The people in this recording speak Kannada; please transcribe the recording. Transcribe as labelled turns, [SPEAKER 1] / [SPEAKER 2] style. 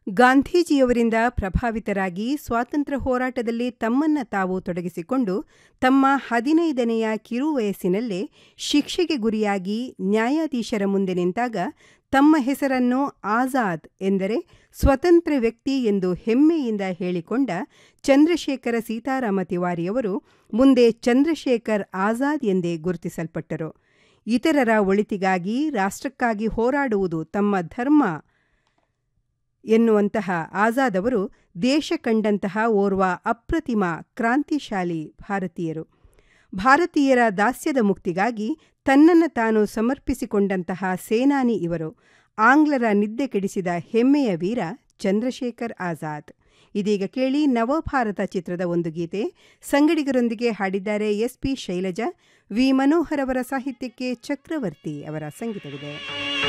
[SPEAKER 1] ಗಾಂಧೀಜಿಯವರಿಂದ ಪ್ರಭಾವಿತರಾಗಿ ಸ್ವಾತಂತ್ರ್ಯ ಹೋರಾಟದಲ್ಲಿ ತಮ್ಮನ್ನ ತಾವು ತೊಡಗಿಸಿಕೊಂಡು ತಮ್ಮ ಹದಿನೈದನೆಯ ಕಿರುವಯಸ್ಸಿನಲ್ಲೇ ಶಿಕ್ಷೆಗೆ ಗುರಿಯಾಗಿ ನ್ಯಾಯಾಧೀಶರ ಮುಂದೆ ನಿಂತಾಗ ತಮ್ಮ ಹೆಸರನ್ನು ಆಜಾದ್ ಎಂದರೆ ಸ್ವತಂತ್ರ ವ್ಯಕ್ತಿ ಎಂದು ಹೆಮ್ಮೆಯಿಂದ ಹೇಳಿಕೊಂಡ ಚಂದ್ರಶೇಖರ ಸೀತಾರಾಮ ತಿವಾರಿಯವರು ಮುಂದೆ ಚಂದ್ರಶೇಖರ್ ಆಜಾದ್ ಎಂದೇ ಗುರುತಿಸಲ್ಪಟ್ಟರು ಇತರರ ಒಳಿತಿಗಾಗಿ ರಾಷ್ಟ್ರಕ್ಕಾಗಿ ಹೋರಾಡುವುದು ತಮ್ಮ ಧರ್ಮ ಎನ್ನುವಂತಹ ಆಜಾದ್ ಅವರು ದೇಶ ಕಂಡಂತಹ ಓರ್ವ ಅಪ್ರತಿಮ ಕ್ರಾಂತಿಶಾಲಿ ಭಾರತೀಯರು ಭಾರತೀಯರ ದಾಸ್ಯದ ಮುಕ್ತಿಗಾಗಿ ತನ್ನನ್ನು ತಾನು ಸಮರ್ಪಿಸಿಕೊಂಡಂತಹ ಸೇನಾನಿ ಇವರು ಆಂಗ್ಲರ ನಿದ್ದೆ ಕೆಡಿಸಿದ ಹೆಮ್ಮೆಯ ವೀರ ಚಂದ್ರಶೇಖರ್ ಆಜಾದ್ ಇದೀಗ ಕೇಳಿ ನವಭಾರತ ಚಿತ್ರದ ಒಂದು ಗೀತೆ ಸಂಗಡಿಗರೊಂದಿಗೆ ಹಾಡಿದ್ದಾರೆ S P Shailaja V Manohar ಅವರ ಸಾಹಿತ್ಯಕ್ಕೆ ಚಕ್ರವರ್ತಿ ಅವರ ಸಂಗೀತವಿದೆ